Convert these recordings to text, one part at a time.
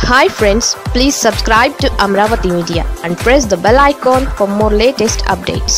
hi friends please subscribe to Amaravati media and press the bell icon for more latest updates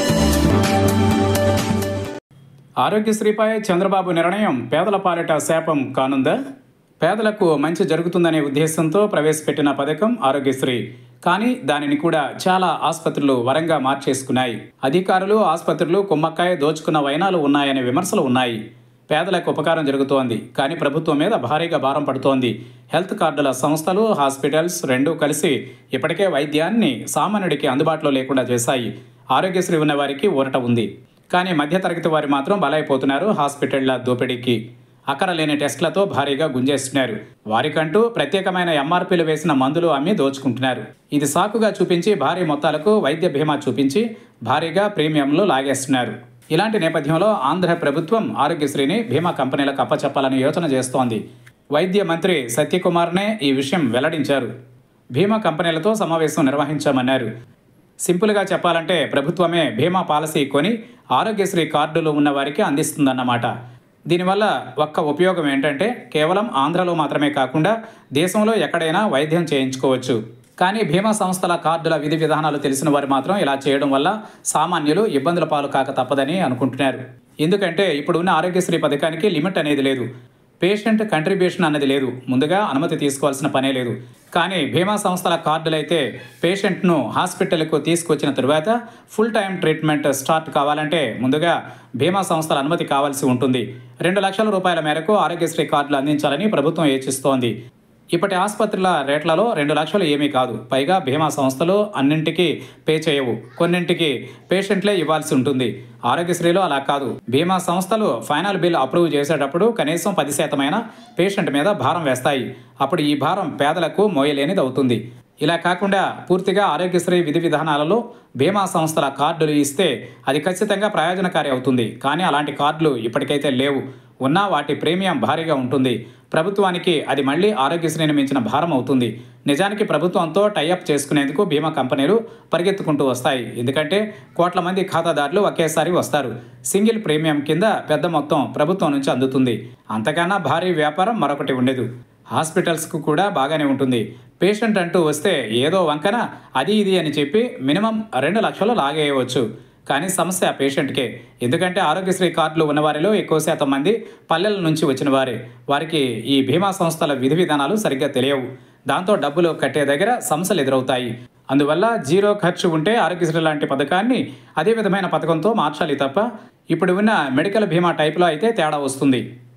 ఆరోగ్యశ్రీపై చంద్రబాబు నిర్ణయం పేదల పాలిట శాపం కానుందా పేదలకు మంచి జరుగుతుందనే ఉద్దేశంతో ప్రవేశపెట్టిన పథకం ఆరోగ్యశ్రీ కానీ దానిని కూడా చాలా ఆసుపత్రులు వరంగా మార్చేసుకున్నాయి అధికారులు ఆసుపత్రులు కుమ్మక్కాయ దోచుకున్న వైనాలు ఉన్నాయనే విమర్శలు ఉన్నాయి పేదలకు ఉపకారం జరుగుతోంది కానీ ప్రభుత్వం మీద భారీగా భారం పడుతోంది హెల్త్ కార్డుల సంస్థలు హాస్పిటల్స్ రెండూ కలిసి ఇప్పటికే వైద్యాన్ని సామాన్యుడికి అందుబాటులో లేకుండా చేశాయి ఆరోగ్యశ్రీ ఉన్న వారికి ఊరట ఉంది కానీ మధ్యతరగతి వారు మాత్రం బలైపోతున్నారు హాస్పిటళ్ల దోపిడీకి అక్కర లేని టెస్టులతో భారీగా గుంజేస్తున్నారు వారికంటూ ప్రత్యేకమైన ఎంఆర్పీలు వేసిన మందులు అమ్మి దోచుకుంటున్నారు ఇది సాకుగా చూపించి భారీ మొత్తాలకు వైద్య బీమా చూపించి భారీగా ప్రీమియంలు లాగేస్తున్నారు ఇలాంటి నేపథ్యంలో ఆంధ్ర ప్రభుత్వం ఆరోగ్యశ్రీని బీమా కంపెనీలకు అప్పచెప్పాలని యోచన చేస్తోంది వైద్య మంత్రి సత్యకుమార్నే ఈ విషయం వెల్లడించారు బీమా కంపెనీలతో సమావేశం నిర్వహించామన్నారు సింపుల్గా చెప్పాలంటే ప్రభుత్వమే బీమా పాలసీ కొని ఆరోగ్యశ్రీ కార్డులు ఉన్న వారికి అందిస్తుందన్నమాట దీనివల్ల ఒక్క ఉపయోగం ఏంటంటే కేవలం ఆంధ్రలో మాత్రమే కాకుండా దేశంలో ఎక్కడైనా వైద్యం చేయించుకోవచ్చు కానీ బీమా సంస్థల కార్డుల విధి విధానాలు తెలిసిన వారు మాత్రం ఇలా చేయడం వల్ల సామాన్యులు ఇబ్బందుల పాలు కాక తప్పదని అనుకుంటున్నారు ఎందుకంటే ఇప్పుడు ఉన్న ఆరోగ్యశ్రీ పథకానికి లిమిట్ అనేది లేదు పేషెంట్ కంట్రిబ్యూషన్ అన్నది లేదు ముందుగా అనుమతి తీసుకోవాల్సిన పనే లేదు కానీ బీమా సంస్థల కార్డులైతే పేషెంట్ను హాస్పిటల్కు తీసుకొచ్చిన తరువాత ఫుల్ టైం ట్రీట్మెంట్ స్టార్ట్ కావాలంటే ముందుగా బీమా సంస్థల అనుమతి కావాల్సి ఉంటుంది రెండు లక్షల రూపాయల మేరకు ఆరోగ్యశ్రీ కార్డులు అందించాలని ప్రభుత్వం యోచిస్తోంది ఇప్పటి ఆసుపత్రుల రేట్లలో రెండు లక్షలు ఏమీ కాదు పైగా బీమా సంస్థలు అన్నింటికి పే చేయవు కొన్నింటికి పేషెంట్లే ఇవ్వాల్సి ఉంటుంది ఆరోగ్యశ్రీలో అలా కాదు బీమా సంస్థలు ఫైనల్ బిల్ అప్రూవ్ చేసేటప్పుడు కనీసం పది శాతమైన పేషెంట్ మీద భారం వేస్తాయి అప్పుడు ఈ భారం పేదలకు మోయలేనిది అవుతుంది ఇలా కాకుండా పూర్తిగా ఆరోగ్యశ్రీ విధి విధానాలలో బీమా సంస్థల కార్డులు ఇస్తే అది ఖచ్చితంగా ప్రయోజనకారి అవుతుంది కానీ అలాంటి కార్డులు ఇప్పటికైతే లేవు ఉన్నా వాటి ప్రీమియం భారీగా ఉంటుంది ప్రభుత్వానికి అది మళ్ళీ ఆరోగ్యశ్రేణి మించిన భారం అవుతుంది నిజానికి ప్రభుత్వంతో టైఅప్ చేసుకునేందుకు బీమా కంపెనీలు పరిగెత్తుకుంటూ వస్తాయి ఎందుకంటే కోట్ల మంది ఖాతాదారులు ఒకేసారి వస్తారు సింగిల్ ప్రీమియం కింద పెద్ద మొత్తం ప్రభుత్వం నుంచి అందుతుంది అంతకన్నా భారీ వ్యాపారం మరొకటి ఉండదు హాస్పిటల్స్కు కూడా బాగానే ఉంటుంది పేషెంట్ అంటూ వస్తే ఏదో వంకన అది ఇది అని చెప్పి మినిమం రెండు లక్షలు లాగేయవచ్చు కానీ సమస్య పేషెంట్కే ఎందుకంటే ఆరోగ్యశ్రీ కార్డులు ఉన్నవారిలో ఎక్కువ శాతం మంది పల్లెల నుంచి వచ్చిన వారే వారికి ఈ బీమా సంస్థల విధి విధానాలు సరిగ్గా తెలియవు దాంతో డబ్బులు కట్టే దగ్గర సమస్యలు ఎదురవుతాయి అందువల్ల జీరో ఖర్చు ఉంటే ఆరోగ్యశ్రీ లాంటి పథకాన్ని అదే విధమైన పథకంతో మార్చాలి తప్ప ఇప్పుడు ఉన్న మెడికల్ బీమా టైపులో అయితే తేడా వస్తుంది